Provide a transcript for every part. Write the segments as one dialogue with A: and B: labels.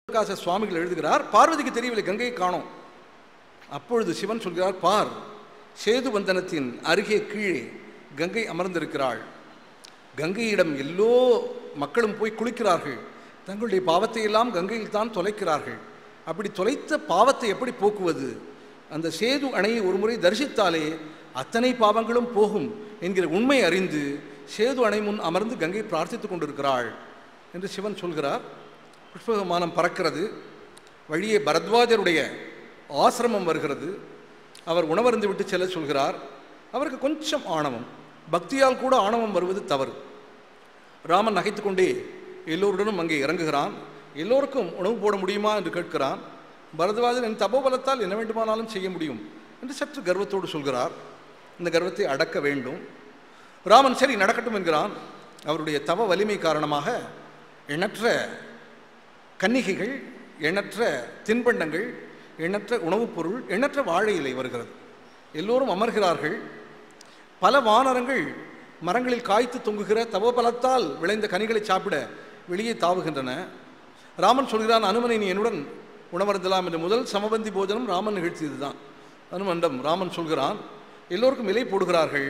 A: பிரகாச சுவாமிகள் எழுதுகிறார் பார்வதிக்கு தெரியவில்லை கங்கையை காணோம் அப்பொழுது சிவன் சொல்கிறார் பார் சேது வந்தனத்தின் அருகே கீழே கங்கை அமர்ந்திருக்கிறாள் கங்கையிடம் எல்லோ மக்களும் போய் குளிக்கிறார்கள் தங்களுடைய பாவத்தை எல்லாம் கங்கையில் தான் தொலைக்கிறார்கள் அப்படி தொலைத்த பாவத்தை எப்படி போக்குவது அந்த சேது அணையை ஒரு முறை தரிசித்தாலே அத்தனை பாவங்களும் போகும் என்கிற உண்மை அறிந்து சேது அணை முன் அமர்ந்து கங்கை பிரார்த்தித்துக் கொண்டிருக்கிறாள் என்று சிவன் சொல்கிறார் புஷ்ப விமானம் பறக்கிறது வழியே பரத்வாஜருடைய ஆசிரமம் வருகிறது அவர் உணவருந்து விட்டு செல்ல சொல்கிறார் அவருக்கு கொஞ்சம் ஆணவம் பக்தியால் கூட ஆணவம் வருவது தவறு ராமன் நகைத்துக்கொண்டே எல்லோருடனும் அங்கே இறங்குகிறான் எல்லோருக்கும் உணவு போட முடியுமா என்று கேட்கிறான் பரத்வாஜன் என் தபோபலத்தால் என்ன வேண்டுமானாலும் செய்ய முடியும் என்று சற்று கர்வத்தோடு சொல்கிறார் இந்த கர்வத்தை அடக்க வேண்டும் ராமன் சரி நடக்கட்டும் என்கிறான் அவருடைய தவ வலிமை காரணமாக எண்ணற்ற கன்னிகைகள் எண்ணற்ற தின்பண்டங்கள் எண்ணற்ற உணவுப் பொருள் எண்ணற்ற வாழை இலை வருகிறது எல்லோரும் அமர்கிறார்கள் பல வானரங்கள் மரங்களில் காய்த்து தொங்குகிற தவபலத்தால் விளைந்த கனிகளை சாப்பிட வெளியே தாவுகின்றன ராமன் சொல்கிறான் அனுமனை நீ என்னுடன் உணவருந்தலாம் என்ற முதல் சமபந்தி போஜனம் ராமன் நிகழ்த்தியது தான் அனுமனிடம் ராமன் சொல்கிறான் எல்லோருக்கும் இலை போடுகிறார்கள்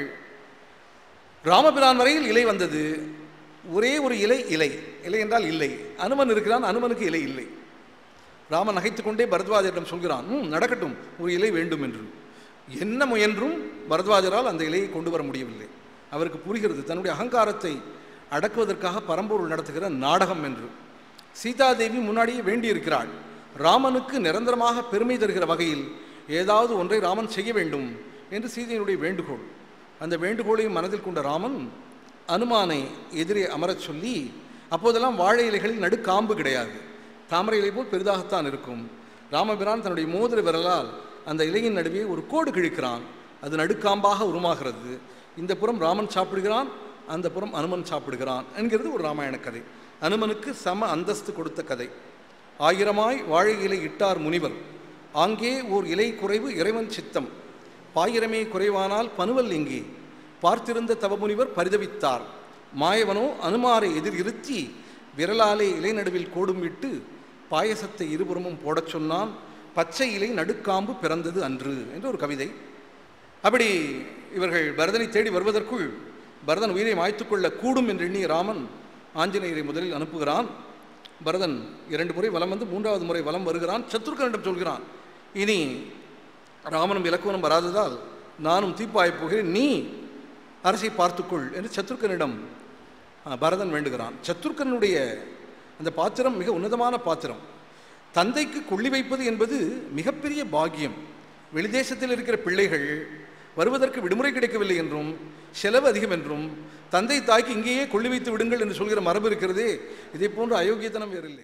A: ராமபிரான் வரையில் இலை வந்தது ஒரே ஒரு இலை இலை இலை என்றால் இல்லை அனுமன் இருக்கிறான் அனுமனுக்கு இலை இல்லை ராமன் நகைத்துக்கொண்டே பரத்வாஜரிடம் சொல்கிறான் ம் நடக்கட்டும் ஒரு இலை வேண்டும் என்று என்ன முயன்றும் பரத்வாஜரால் அந்த இலையை கொண்டு வர முடியவில்லை அவருக்கு புரிகிறது தன்னுடைய அகங்காரத்தை அடக்குவதற்காக பரம்பொருள் நடத்துகிற நாடகம் என்று சீதாதேவி முன்னாடியே வேண்டியிருக்கிறாள் ராமனுக்கு நிரந்தரமாக பெருமை தருகிற வகையில் ஏதாவது ஒன்றை ராமன் செய்ய வேண்டும் என்று சீதையினுடைய வேண்டுகோள் அந்த வேண்டுகோளையும் மனதில் கொண்ட ராமன் அனுமானை எதிரே அமரச் சொல்லி அப்போதெல்லாம் வாழை இலைகளில் நடுக்காம்பு கிடையாது தாமரை இலை போல் பெரிதாகத்தான் இருக்கும் ராமபிரான் தன்னுடைய மோதிர விரலால் அந்த இலையின் நடுவே ஒரு கோடு கிழிக்கிறான் அது நடுக்காம்பாக உருமாகிறது இந்த புறம் ராமன் சாப்பிடுகிறான் அந்த புறம் அனுமன் சாப்பிடுகிறான் என்கிறது ஒரு ராமாயண கதை அனுமனுக்கு சம அந்தஸ்து கொடுத்த கதை ஆயிரமாய் வாழை இலை இட்டார் முனிவர் ஆங்கே ஓர் இலை குறைவு இறைவன் சித்தம் பாயிரமே குறைவானால் பனுவல் எங்கே பார்த்திருந்த தவமுனிவர் பரிதவித்தார் மாயவனோ அனுமாரை எதிர் இருத்தி விரலாலே இலை நடுவில் கோடும் விட்டு பாயசத்தை இருபுறமும் போடச் சொன்னான் பச்சை இலை நடுக்காம்பு பிறந்தது அன்று என்று ஒரு கவிதை அப்படி இவர்கள் பரதனை தேடி வருவதற்குள் பரதன் உயிரை மாய்த்துக் கொள்ள கூடும் என்று எண்ணிய ராமன் ஆஞ்சநேயரை முதலில் அனுப்புகிறான் பரதன் இரண்டு முறை வலம் வந்து மூன்றாவது முறை வலம் வருகிறான் சத்ருக்கனிடம் சொல்கிறான் இனி ராமனும் இலக்குவனும் வராததால் நானும் தீப்பாயப் போகிறேன் நீ அரசை பார்த்துக்கொள் என்று சத்ருக்கனிடம் ஆ, பரதன் வேண்டுகிறான் சத்ருக்கனுடைய அந்த பாத்திரம் மிக உன்னதமான பாத்திரம் தந்தைக்கு கொள்ளி வைப்பது என்பது மிகப்பெரிய பாக்கியம் வெளிதேசத்தில் இருக்கிற பிள்ளைகள் வருவதற்கு விடுமுறை கிடைக்கவில்லை என்றும் செலவு அதிகம் என்றும் தந்தை தாய்க்கு இங்கேயே கொள்ளி வைத்து விடுங்கள் என்று சொல்கிற மரபு இருக்கிறதே இதை போன்ற அயோக்கியத்தனம் வேறில்லை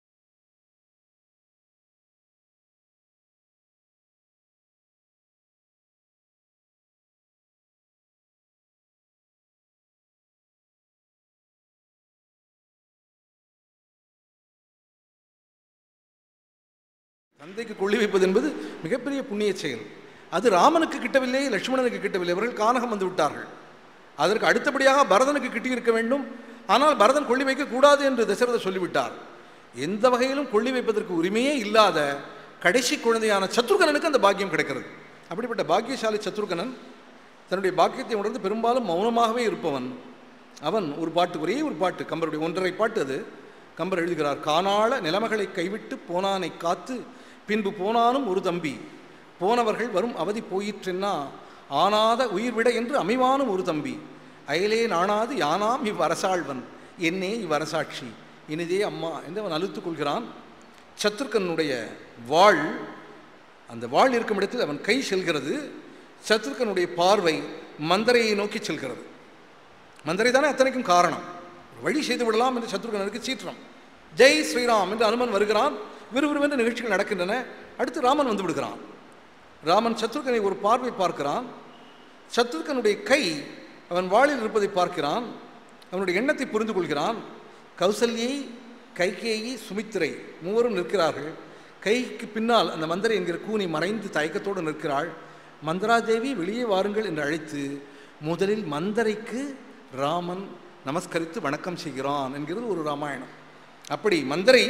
A: தந்தைக்கு கொள்ளி வைப்பது என்பது மிகப்பெரிய புண்ணிய செயல் அது ராமனுக்கு கிட்டவில்லை லட்சுமணனுக்கு கிட்டவில்லை அவர்கள் கானகம் வந்து விட்டார்கள் அதற்கு அடுத்தபடியாக பரதனுக்கு கிட்டியிருக்க வேண்டும் ஆனால் பரதன் கொள்ளி வைக்க கூடாது என்று தசரதர் சொல்லிவிட்டார் எந்த வகையிலும் கொள்ளி வைப்பதற்கு உரிமையே இல்லாத கடைசி குழந்தையான சத்ருகனனுக்கு அந்த பாக்கியம் கிடைக்கிறது அப்படிப்பட்ட பாக்கியசாலி சத்ருகனன் தன்னுடைய பாக்கியத்தை உணர்ந்து பெரும்பாலும் மௌனமாகவே இருப்பவன் அவன் ஒரு பாட்டு ஒரே ஒரு பாட்டு கம்பருடைய ஒன்றரை பாட்டு அது கம்பர் எழுதுகிறார் காணாள நிலைமைகளை கைவிட்டு போனானை காத்து பின்பு போனானும் ஒரு தம்பி போனவர்கள் வரும் அவதி போயிற்றென்னா ஆனாத உயிர் விட என்று அமைவானும் ஒரு தம்பி அயலே நாணாது யானாம் இவ்வரசாழ்வன் என்னே இவ்வரசாட்சி இனிதே அம்மா என்று அவன் அழுத்துக் கொள்கிறான் சத்ருக்கனுடைய வாழ் அந்த வாழ் இருக்கும் இடத்தில் அவன் கை செல்கிறது சத்ருக்கனுடைய பார்வை மந்தரையை நோக்கி செல்கிறது மந்திரை தானே அத்தனைக்கும் காரணம் ஒரு வழி செய்து விடலாம் என்று சத்ருகனருக்கு சீற்றம் ஜெய் ஸ்ரீராம் என்று அனுமன் வருகிறான் விறுவிறுவென்று நிகழ்ச்சிகள் நடக்கின்றன அடுத்து ராமன் வந்து விடுகிறான் ராமன் சத்ருகனை ஒரு பார்வை பார்க்கிறான் சத்ருகனுடைய கை அவன் வாளில் இருப்பதை பார்க்கிறான் அவனுடைய எண்ணத்தை புரிந்து கொள்கிறான் கௌசல்யை கைகேயி சுமித்திரை மூவரும் நிற்கிறார்கள் கைக்கு பின்னால் அந்த மந்திரை என்கிற கூனி மறைந்து தயக்கத்தோடு நிற்கிறாள் மந்திராதேவி வெளியே வாருங்கள் என்று அழைத்து முதலில் மந்தரைக்கு ராமன் நமஸ்கரித்து வணக்கம் செய்கிறான் என்கிறது ஒரு ராமாயணம் அப்படி மந்திரை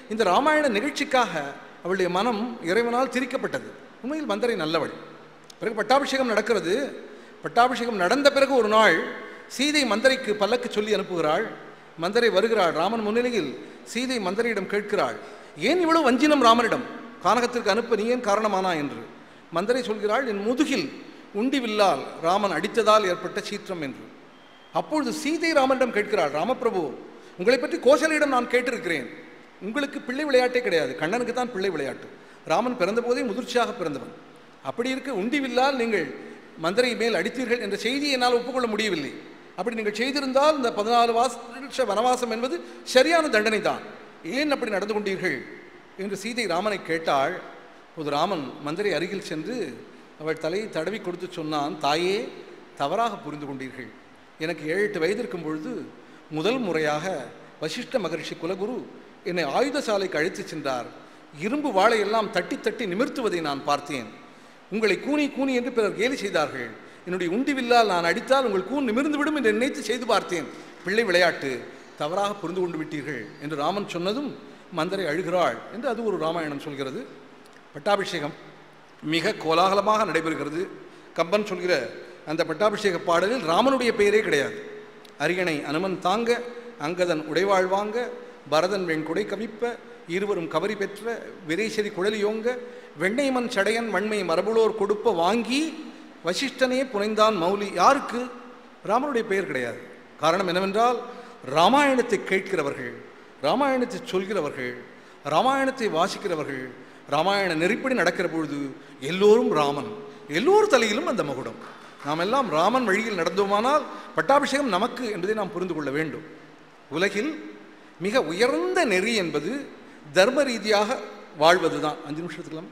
A: இந்த ராமாயண நிகழ்ச்சிக்காக அவளுடைய மனம் இறைவனால் திரிக்கப்பட்டது உண்மையில் மந்தரை நல்லவள் பிறகு பட்டாபிஷேகம் நடக்கிறது பட்டாபிஷேகம் நடந்த பிறகு ஒரு நாள் சீதை மந்தரைக்கு பல்லக்கு சொல்லி அனுப்புகிறாள் மந்தரை வருகிறாள் ராமன் முன்னிலையில் சீதை மந்தரையிடம் கேட்கிறாள் ஏன் இவ்வளவு வஞ்சினம் ராமனிடம் கானகத்திற்கு அனுப்ப நீ ஏன் காரணமானா என்று மந்தரை சொல்கிறாள் என் முதுகில் உண்டி வில்லால் ராமன் அடித்ததால் ஏற்பட்ட சீற்றம் என்று அப்பொழுது சீதை ராமனிடம் கேட்கிறாள் ராமபிரபு உங்களை பற்றி கோசலையிடம் நான் கேட்டிருக்கிறேன் உங்களுக்கு பிள்ளை விளையாட்டே கிடையாது கண்ணனுக்கு தான் பிள்ளை விளையாட்டு ராமன் பிறந்தபோதே முதிர்ச்சியாக பிறந்தவன் அப்படி இருக்க உண்டி வில்லால் நீங்கள் மந்திரை மேல் அடித்தீர்கள் என்ற செய்தியை என்னால் ஒப்புக்கொள்ள முடியவில்லை அப்படி நீங்கள் செய்திருந்தால் இந்த பதினாலு வருஷ வனவாசம் என்பது சரியான தண்டனை தான் ஏன் அப்படி நடந்து கொண்டீர்கள் என்று சீதை ராமனை கேட்டாள் போது ராமன் மந்திரை அருகில் சென்று அவள் தலையை தடவி கொடுத்து சொன்னான் தாயே தவறாக புரிந்து கொண்டீர்கள் எனக்கு ஏழு எட்டு வயது இருக்கும் பொழுது முதல் முறையாக வசிஷ்ட மகரிஷி குலகுரு என்னை ஆயுத சாலைக்கு அழைத்துச் சென்றார் இரும்பு வாளையெல்லாம் தட்டி தட்டி நிமிர்த்துவதை நான் பார்த்தேன் உங்களை கூனி கூனி என்று பிறர் கேலி செய்தார்கள் என்னுடைய உண்டிவில்லால் நான் அடித்தால் உங்கள் கூன் நிமிர்ந்து விடும் என்று நினைத்து செய்து பார்த்தேன் பிள்ளை விளையாட்டு தவறாக புரிந்து கொண்டு விட்டீர்கள் என்று ராமன் சொன்னதும் மந்தரை அழுகிறாள் என்று அது ஒரு ராமாயணம் சொல்கிறது பட்டாபிஷேகம் மிக கோலாகலமாக நடைபெறுகிறது கம்பன் சொல்கிற அந்த பட்டாபிஷேக பாடலில் ராமனுடைய பெயரே கிடையாது அரியணை அனுமன் தாங்க அங்கதன் உடைவாள் வாங்க பரதன் வெண்குடை கவிப்ப இருவரும் கவரி பெற்ற விரைசரி குழலியோங்க வெண்ணைமன் சடையன் வன்மை மரபுளோர் கொடுப்ப வாங்கி வசிஷ்டனே புனைந்தான் மௌலி யாருக்கு ராமனுடைய பெயர் கிடையாது காரணம் என்னவென்றால் ராமாயணத்தை கேட்கிறவர்கள் ராமாயணத்தை சொல்கிறவர்கள் ராமாயணத்தை வாசிக்கிறவர்கள் ராமாயண நெறிப்படி நடக்கிற பொழுது எல்லோரும் ராமன் எல்லோர் தலையிலும் அந்த மகுடம் நாம் எல்லாம் ராமன் வழியில் நடந்தோமானால் பட்டாபிஷேகம் நமக்கு என்பதை நாம் புரிந்து கொள்ள வேண்டும் உலகில் மிக உயர்ந்த நெறி என்பது தர்ம ரீதியாக வாழ்வது தான் அஞ்சு நிமிஷத்துக்கலாம்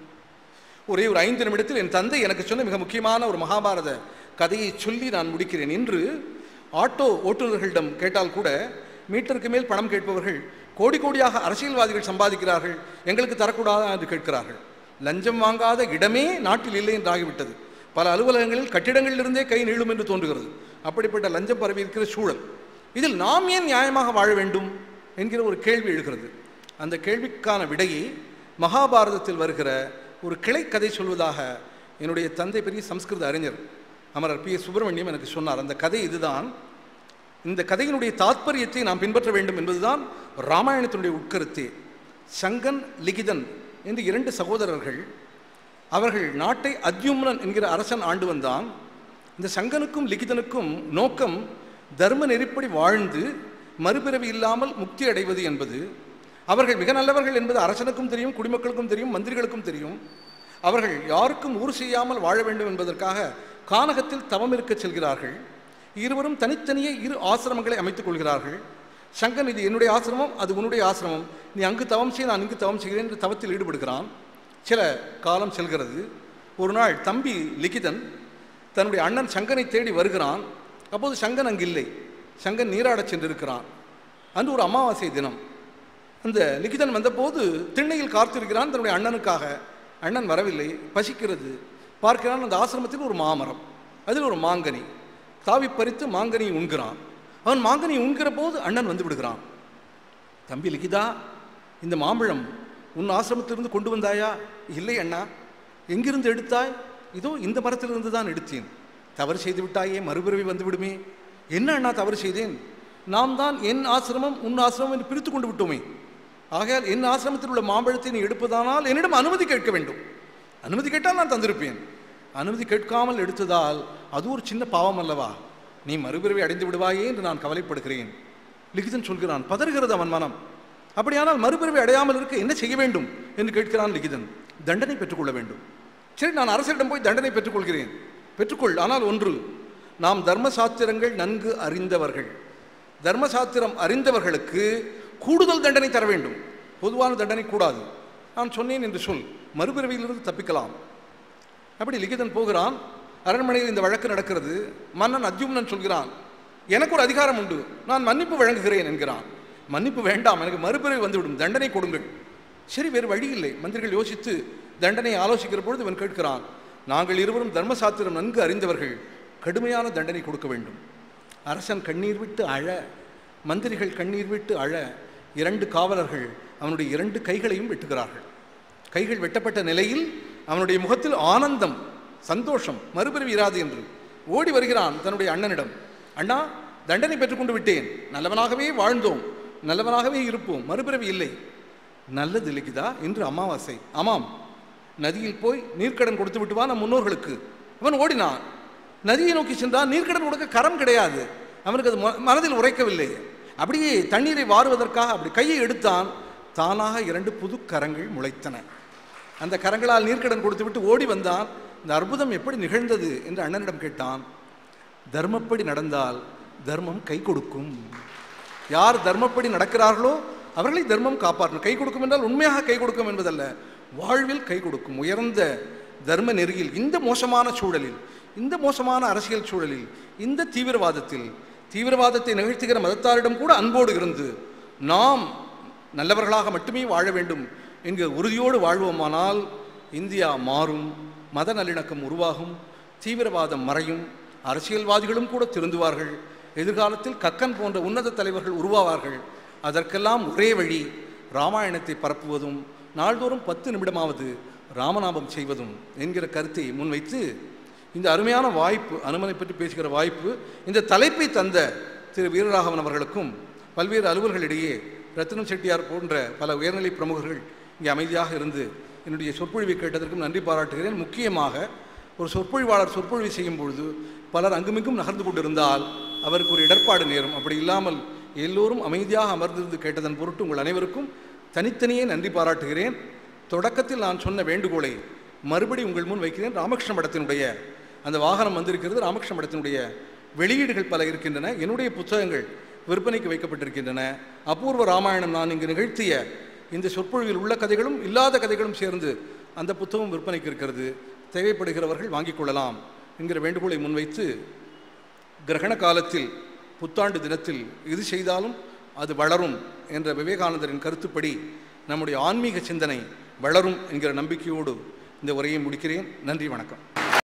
A: ஒரே ஒரு ஐந்து நிமிடத்தில் என் தந்தை எனக்கு சொன்ன மிக முக்கியமான ஒரு மகாபாரத கதையை சொல்லி நான் முடிக்கிறேன் இன்று ஆட்டோ ஓட்டுநர்களிடம் கேட்டால் கூட மீட்டருக்கு மேல் பணம் கேட்பவர்கள் கோடி கோடியாக அரசியல்வாதிகள் சம்பாதிக்கிறார்கள் எங்களுக்கு தரக்கூடாதா என்று கேட்கிறார்கள் லஞ்சம் வாங்காத இடமே நாட்டில் இல்லை என்று ஆகிவிட்டது பல அலுவலகங்களில் கட்டிடங்களிலிருந்தே கை நீளும் என்று தோன்றுகிறது அப்படிப்பட்ட லஞ்சம் பரவி இருக்கிற சூழல் இதில் நாம் ஏன் நியாயமாக வாழ வேண்டும் என்கிற ஒரு கேள்வி எழுகிறது அந்த கேள்விக்கான விடையை மகாபாரதத்தில் வருகிற ஒரு கிளை கதை சொல்வதாக என்னுடைய தந்தை பெரிய சம்ஸ்கிருத அறிஞர் அமரர் பி எஸ் சுப்பிரமணியம் எனக்கு சொன்னார் அந்த கதை இதுதான் இந்த கதையினுடைய தாத்பரியத்தை நாம் பின்பற்ற வேண்டும் என்பதுதான் ராமாயணத்தினுடைய உட்கருத்தே சங்கன் லிகிதன் என்று இரண்டு சகோதரர்கள் அவர்கள் நாட்டை அத்யும்னன் என்கிற அரசன் ஆண்டு வந்தான் இந்த சங்கனுக்கும் லிகிதனுக்கும் நோக்கம் தர்ம நெறிப்படி வாழ்ந்து மறுபிறவி இல்லாமல் முக்தி அடைவது என்பது அவர்கள் மிக நல்லவர்கள் என்பது அரசனுக்கும் தெரியும் குடிமக்களுக்கும் தெரியும் மந்திரிகளுக்கும் தெரியும் அவர்கள் யாருக்கும் ஊர் செய்யாமல் வாழ வேண்டும் என்பதற்காக கானகத்தில் தவம் இருக்கச் செல்கிறார்கள் இருவரும் தனித்தனியே இரு ஆசிரமங்களை அமைத்துக் கொள்கிறார்கள் சங்கன் இது என்னுடைய ஆசிரமம் அது உன்னுடைய ஆசிரமம் நீ அங்கு தவம் செய் நான் இங்கு தவம் செய்கிறேன் என்று தவத்தில் ஈடுபடுகிறான் சில காலம் செல்கிறது ஒரு நாள் தம்பி லிகிதன் தன்னுடைய அண்ணன் சங்கனை தேடி வருகிறான் அப்போது சங்கன் அங்கு இல்லை சங்கன் நீராடச் சென்றிருக்கிறான் அன்று ஒரு அமாவாசை தினம் அந்த லிகிதன் வந்தபோது திண்ணையில் காத்திருக்கிறான் தன்னுடைய அண்ணனுக்காக அண்ணன் வரவில்லை பசிக்கிறது பார்க்கிறான் அந்த ஆசிரமத்தில் ஒரு மாமரம் அதில் ஒரு மாங்கனி தாவி பறித்து மாங்கனியை உண்கிறான் அவன் மாங்கனியை உண்கிற போது அண்ணன் வந்து விடுகிறான் தம்பி லிகிதா இந்த மாம்பழம் உன் ஆசிரமத்திலிருந்து கொண்டு வந்தாயா இல்லை அண்ணா எங்கிருந்து எடுத்தாய் இதோ இந்த மரத்திலிருந்து தான் எடுத்தேன் தவறு செய்து விட்டாயே மறுபிறவி வந்து விடுமே என்ன அண்ணா தவறு செய்தேன் நாம் தான் என் ஆசிரமம் உன் ஆசிரமம் என்று பிரித்து கொண்டு விட்டோமே ஆகையால் என் ஆசிரமத்தில் உள்ள மாம்பழத்தை நீ எடுப்பதானால் என்னிடம் அனுமதி கேட்க வேண்டும் அனுமதி கேட்டால் நான் தந்திருப்பேன் அனுமதி கேட்காமல் எடுத்ததால் அது ஒரு சின்ன பாவம் அல்லவா நீ மறுபிறவி அடைந்து விடுவாயே என்று நான் கவலைப்படுகிறேன் லிகிதன் சொல்கிறான் பதறுகிறது அவன் மனம் அப்படியானால் மறுபிறவி அடையாமல் இருக்க என்ன செய்ய வேண்டும் என்று கேட்கிறான் லிகிதன் தண்டனை பெற்றுக்கொள்ள வேண்டும் சரி நான் அரசரிடம் போய் தண்டனை பெற்றுக்கொள்கிறேன் பெற்றுக்கொள் ஆனால் ஒன்று நாம் தர்ம சாஸ்திரங்கள் நன்கு அறிந்தவர்கள் தர்ம சாஸ்திரம் அறிந்தவர்களுக்கு கூடுதல் தண்டனை தர வேண்டும் பொதுவான தண்டனை கூடாது நான் சொன்னேன் என்று சொல் மறுபிறவியிலிருந்து தப்பிக்கலாம் அப்படி லிகிதன் போகிறான் அரண்மனையில் இந்த வழக்கு நடக்கிறது மன்னன் அத்யும்னன் சொல்கிறான் எனக்கு ஒரு அதிகாரம் உண்டு நான் மன்னிப்பு வழங்குகிறேன் என்கிறான் மன்னிப்பு வேண்டாம் எனக்கு மறுபிறவி வந்துவிடும் தண்டனை கொடுங்கள் சரி வேறு வழி இல்லை மந்திரிகள் யோசித்து தண்டனை ஆலோசிக்கிற பொழுது இவன் கேட்கிறான் நாங்கள் இருவரும் தர்மசாஸ்திரம் நன்கு அறிந்தவர்கள் கடுமையான தண்டனை கொடுக்க வேண்டும் அரசன் கண்ணீர் விட்டு அழ மந்திரிகள் கண்ணீர் விட்டு அழ இரண்டு காவலர்கள் அவனுடைய இரண்டு கைகளையும் வெட்டுகிறார்கள் கைகள் வெட்டப்பட்ட நிலையில் அவனுடைய முகத்தில் ஆனந்தம் சந்தோஷம் மறுபிறவி இராது என்று ஓடி வருகிறான் தன்னுடைய அண்ணனிடம் அண்ணா தண்டனை பெற்றுக்கொண்டு விட்டேன் நல்லவனாகவே வாழ்ந்தோம் நல்லவனாகவே இருப்போம் மறுபிறவி இல்லை நல்லது லிகிதா இன்று அமாவாசை ஆமாம் நதியில் போய் நீர்க்கடன் கொடுத்து விட்டு வா நம் முன்னோர்களுக்கு அவன் ஓடினான் நதியை நோக்கி சென்றான் நீர்க்கடன் கொடுக்க கரம் கிடையாது அவனுக்கு அது ம- மனதில் உரைக்கவில்லை அப்படியே தண்ணீரை வாருவதற்காக அப்படி கையை எடுத்தான் தானாக இரண்டு புது கரங்கள் முளைத்தன அந்த கரங்களால் நீர்க்கடன் கொடுத்துவிட்டு ஓடி வந்தான் இந்த அற்புதம் எப்படி நிகழ்ந்தது என்று அண்ணனிடம் கேட்டான் தர்மப்படி நடந்தால் தர்மம் கை கொடுக்கும் யார் தர்மப்படி நடக்கிறார்களோ அவர்களை தர்மம் காப்பாற்றும் கை கொடுக்கும் என்றால் உண்மையாக கை கொடுக்கும் என்பதல்ல வாழ்வில் கை கொடுக்கும் உயர்ந்த தர்ம நெறியில் இந்த மோசமான சூழலில் இந்த மோசமான அரசியல் சூழலில் இந்த தீவிரவாதத்தில் தீவிரவாதத்தை நிகழ்த்துகிற மதத்தாரிடம் கூட அன்போடு இருந்து நாம் நல்லவர்களாக மட்டுமே வாழ வேண்டும் என்கிற உறுதியோடு வாழ்வோமானால் இந்தியா மாறும் மத நல்லிணக்கம் உருவாகும் தீவிரவாதம் மறையும் அரசியல்வாதிகளும் கூட திருந்துவார்கள் எதிர்காலத்தில் கக்கன் போன்ற உன்னத தலைவர்கள் உருவாவார்கள் அதற்கெல்லாம் ஒரே வழி ராமாயணத்தை பரப்புவதும் நாள்தோறும் பத்து நிமிடமாவது ராமநாமம் செய்வதும் என்கிற கருத்தை முன்வைத்து இந்த அருமையான வாய்ப்பு அனுமனை பற்றி பேசுகிற வாய்ப்பு இந்த தலைப்பை தந்த திரு வீரராகவன் அவர்களுக்கும் பல்வேறு அலுவல்களிடையே ரத்தினம் செட்டியார் போன்ற பல உயர்நிலை பிரமுகர்கள் இங்கே அமைதியாக இருந்து என்னுடைய சொற்பொழிவை கேட்டதற்கும் நன்றி பாராட்டுகிறேன் முக்கியமாக ஒரு சொற்பொழிவாளர் சொற்பொழிவு செய்யும் பொழுது பலர் அங்குமிங்கும் நகர்ந்து கொண்டிருந்தால் அவருக்கு ஒரு இடர்பாடு நேரும் அப்படி இல்லாமல் எல்லோரும் அமைதியாக அமர்ந்திருந்து கேட்டதன் பொருட்டு உங்கள் அனைவருக்கும் தனித்தனியே நன்றி பாராட்டுகிறேன் தொடக்கத்தில் நான் சொன்ன வேண்டுகோளை மறுபடி உங்கள் முன் வைக்கிறேன் ராமகிருஷ்ண மடத்தினுடைய அந்த வாகனம் வந்திருக்கிறது ராமகிருஷ்ண மடத்தினுடைய வெளியீடுகள் பல இருக்கின்றன என்னுடைய புத்தகங்கள் விற்பனைக்கு வைக்கப்பட்டிருக்கின்றன அபூர்வ ராமாயணம் நான் இங்கு நிகழ்த்திய இந்த சொற்பொழிவில் உள்ள கதைகளும் இல்லாத கதைகளும் சேர்ந்து அந்த புத்தகம் விற்பனைக்கு இருக்கிறது தேவைப்படுகிறவர்கள் வாங்கிக் கொள்ளலாம் என்கிற வேண்டுகோளை முன்வைத்து கிரகண காலத்தில் புத்தாண்டு தினத்தில் எது செய்தாலும் அது வளரும் என்ற விவேகானந்தரின் கருத்துப்படி நம்முடைய ஆன்மீக சிந்தனை வளரும் என்கிற நம்பிக்கையோடு இந்த உரையை முடிக்கிறேன் நன்றி வணக்கம்